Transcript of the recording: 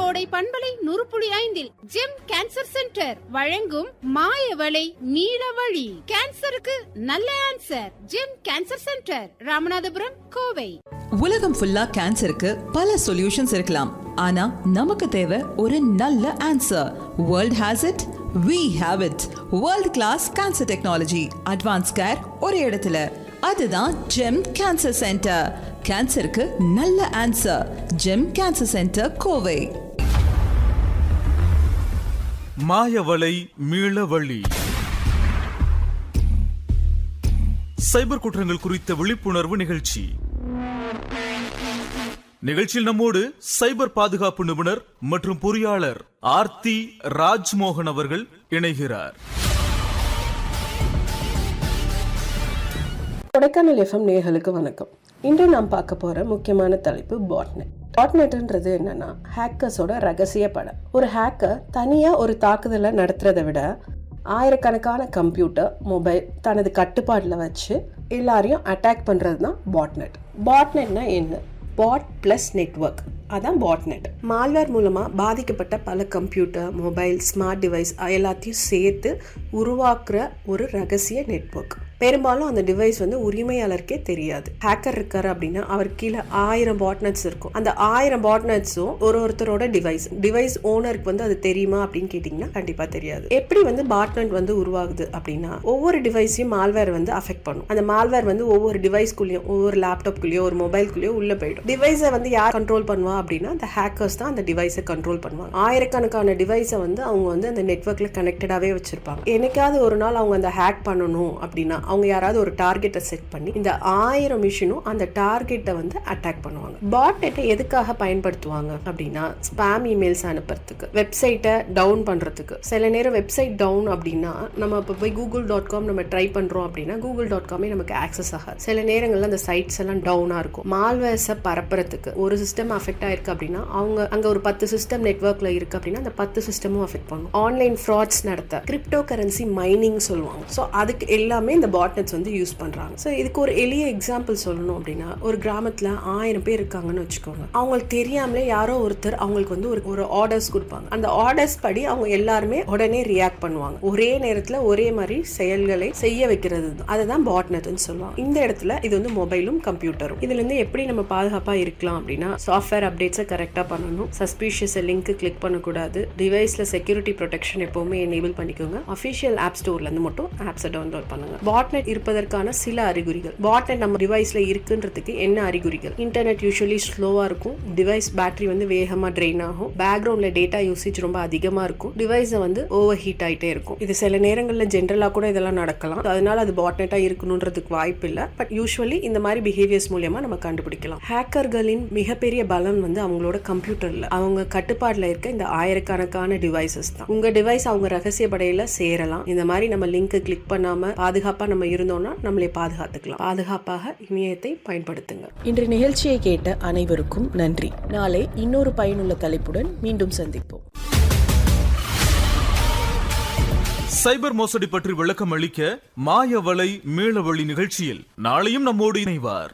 கோடை பண்பலை நுறுப்புளி ஐந்தில் ஜெம் கேன்சர் சென்டர் வழங்கும் மாயவளை நீல வழி கேன்சருக்கு நல்ல answer Gem cancer centre Ramanathapuram Kovai உலகம் ஃபுல்லா கேன்சருக்கு பல சொல்யூஷன்ஸ் இருக்கலாம் ஆனா நமக்கு தேவை ஒரு நல்ல answer world has it we have it world class cancer technology advance care ஒரு இடத்துல அதுதான் ஜெம் கேன்சர் சென்டர் கேன்சருக்கு நல்ல answer Gem cancer centre Kovai மாயவலை மீளவழி சைபர் குற்றங்கள் குறித்த விழிப்புணர்வு நிகழ்ச்சி நிகழ்ச்சியில் நம்மோடு சைபர் பாதுகாப்பு நிபுணர் மற்றும் பொறியாளர் ஆர்த்தி ராஜ்மோகன் அவர்கள் இணைகிறார் கொடைக்கானல் எஃப்எம் நேயர்களுக்கு வணக்கம் இன்று நாம் பார்க்க போற முக்கியமான தலைப்பு பாட்நெட் பாட்நெட்ன்றது என்னன்னா ஹேக்கர்ஸோட ரகசிய படம் ஒரு ஹேக்கர் தனியா ஒரு தாக்குதலை நடத்துறதை விட ஆயிரக்கணக்கான கம்ப்யூட்டர் மொபைல் தனது கட்டுப்பாட்டில் வச்சு எல்லாரையும் அட்டாக் பண்ணுறது தான் பாட்நெட் பாட்நெட்னா என்ன பாட் ப்ளஸ் நெட்ஒர்க் அதான் பாட்நெட் மால்வேர் மூலமாக பாதிக்கப்பட்ட பல கம்ப்யூட்டர் மொபைல் ஸ்மார்ட் டிவைஸ் எல்லாத்தையும் சேர்த்து உருவாக்குற ஒரு ரகசிய நெட்ஒர்க் பெரும்பாலும் அந்த டிவைஸ் வந்து உரிமையாளருக்கே தெரியாது ஹேக்கர் இருக்காரு அப்படின்னா அவர் கீழே ஆயிரம் பாட்நெட்ஸ் இருக்கும் அந்த ஆயிரம் பாட்நெட்ஸும் ஒரு ஒருத்தரோட டிவைஸ் டிவைஸ் ஓனருக்கு வந்து அது தெரியுமா அப்படின்னு கேட்டிங்கன்னா கண்டிப்பாக தெரியாது எப்படி வந்து பாட்நெட் வந்து உருவாகுது அப்படின்னா ஒவ்வொரு டிவைஸையும் மால்வேர் வந்து அஃபெக்ட் பண்ணும் அந்த மால்வேர் வந்து ஒவ்வொரு டிவைஸ்குள்ளேயும் ஒவ்வொரு லேப்டாப்குள்ளேயோ ஒரு மொபைல்குள்ளேயோ உள்ள போயிடும் டிவைஸை வந்து யார் கண்ட்ரோல் பண்ணுவா அப்படின்னா அந்த ஹேக்கர்ஸ் தான் அந்த டிவைஸை கண்ட்ரோல் பண்ணுவாங்க ஆயிரக்கணக்கான டிவைஸை வந்து அவங்க வந்து அந்த நெட்ஒர்க்ல கனெக்டடாகவே வச்சிருப்பாங்க என்னைக்காவது ஒரு நாள் அவங்க அந்த ஹேக் பண்ணணும் அப்படின்னா அவங்க யாராவது ஒரு டார்கெட்டை செட் பண்ணி இந்த ஆயிரம் மிஷினும் அந்த டார்கெட்டை வந்து அட்டாக் பண்ணுவாங்க பாட் நெட்டை எதுக்காக பயன்படுத்துவாங்க அப்படின்னா ஸ்பாம் இமெயில்ஸ் அனுப்புறதுக்கு வெப்சைட்டை டவுன் பண்றதுக்கு சில நேரம் வெப்சைட் டவுன் அப்படின்னா நம்ம இப்போ போய் கூகுள் டாட் காம் நம்ம ட்ரை பண்றோம் அப்படின்னா கூகுள் டாட் காமே நமக்கு ஆக்சஸ் ஆகாது சில நேரங்கள்ல அந்த சைட்ஸ் எல்லாம் டவுனா இருக்கும் மால்வேர்ஸை பரப்புறதுக்கு ஒரு சிஸ்டம் அஃபெக்ட் ஆயிருக்கு அப்படின்னா அவங்க அங்க ஒரு பத்து சிஸ்டம் நெட்ஒர்க்ல இருக்கு அப்படின்னா அந்த பத்து சிஸ்டமும் அஃபெக்ட் பண்ணும் ஆன்லைன் ஃப்ராட்ஸ் நடத்த கிரிப்டோ கரன்சி மைனிங் சொல்லுவாங்க ஸோ அதுக்கு எல்லாமே இந்த பாட்நெட்ஸ் வந்து யூஸ் பண்றாங்க ஸோ இதுக்கு ஒரு எளிய எக்ஸாம்பிள் சொல்லணும் அப்படின்னா ஒரு கிராமத்துல ஆயிரம் பேர் இருக்காங்கன்னு வச்சுக்கோங்க அவங்களுக்கு தெரியாமலே யாரோ ஒருத்தர் அவங்களுக்கு வந்து ஒரு ஒரு ஆர்டர்ஸ் கொடுப்பாங்க அந்த ஆர்டர்ஸ் படி அவங்க எல்லாருமே உடனே ரியாக்ட் பண்ணுவாங்க ஒரே நேரத்துல ஒரே மாதிரி செயல்களை செய்ய வைக்கிறது தான் அதை தான் பாட்நெட்னு சொல்லுவாங்க இந்த இடத்துல இது வந்து மொபைலும் கம்ப்யூட்டரும் இதுல இருந்து எப்படி நம்ம பாதுகாப்பா இருக்கலாம் அப்படின்னா சாஃப்ட்வேர் அப்டேட்ஸை கரெக்டாக பண்ணணும் சஸ்பீஷியஸ் லிங்க் கிளிக் பண்ணக்கூடாது டிவைஸில் செக்யூரிட்டி ப்ரொடெக்ஷன் எப்போவுமே எனேபிள் பண்ணிக்கோங்க அஃபிஷியல் ஆப் ஸ்டோர்லேருந்து மட்டும் ஆப்ஸை டவுன்லோட் பண்ணுங்க பாட்நெட் இருப்பதற்கான சில அறிகுறிகள் பாட்நெட் நம்ம டிவைஸில் இருக்குன்றதுக்கு என்ன அறிகுறிகள் இன்டர்நெட் யூஸ்வலி ஸ்லோவாக இருக்கும் டிவைஸ் பேட்டரி வந்து வேகமாக ட்ரெயின் ஆகும் பேக்ரவுண்டில் டேட்டா யூசேஜ் ரொம்ப அதிகமாக இருக்கும் டிவைஸை வந்து ஓவர் ஹீட் ஆகிட்டே இருக்கும் இது சில நேரங்களில் ஜென்ரலாக கூட இதெல்லாம் நடக்கலாம் அதனால அது பாட்நெட்டாக இருக்கணுன்றதுக்கு வாய்ப்பு இல்லை பட் யூஸ்வலி இந்த மாதிரி பிஹேவியர்ஸ் மூலியமா நம்ம கண்டுபிடிக்கலாம் ஹேக்கர்களின் மிகப்பெரிய பலம் வந்து அவங்களோட கம்ப்யூட்டர்ல அவங்க கட்டுப்பாட்டில் இருக்க இந்த ஆயிரக்கணக்கான டிவைசஸ் தான் உங்க டிவைஸ் அவங்க ரகசிய படையில சேரலாம் இந்த மாதிரி நம்ம லிங்க் கிளிக் பண்ணாம பாதுகாப்பா நம்ம இருந்தோம்னா நம்மளை பாதுகாத்துக்கலாம் பாதுகாப்பாக இணையத்தை பயன்படுத்துங்க இன்று நிகழ்ச்சியை கேட்ட அனைவருக்கும் நன்றி நாளை இன்னொரு பயனுள்ள தலைப்புடன் மீண்டும் சந்திப்போம் சைபர் மோசடி பற்றி விளக்கம் அளிக்க மாயவலை மீளவழி நிகழ்ச்சியில் நாளையும் நம்மோடு இணைவார்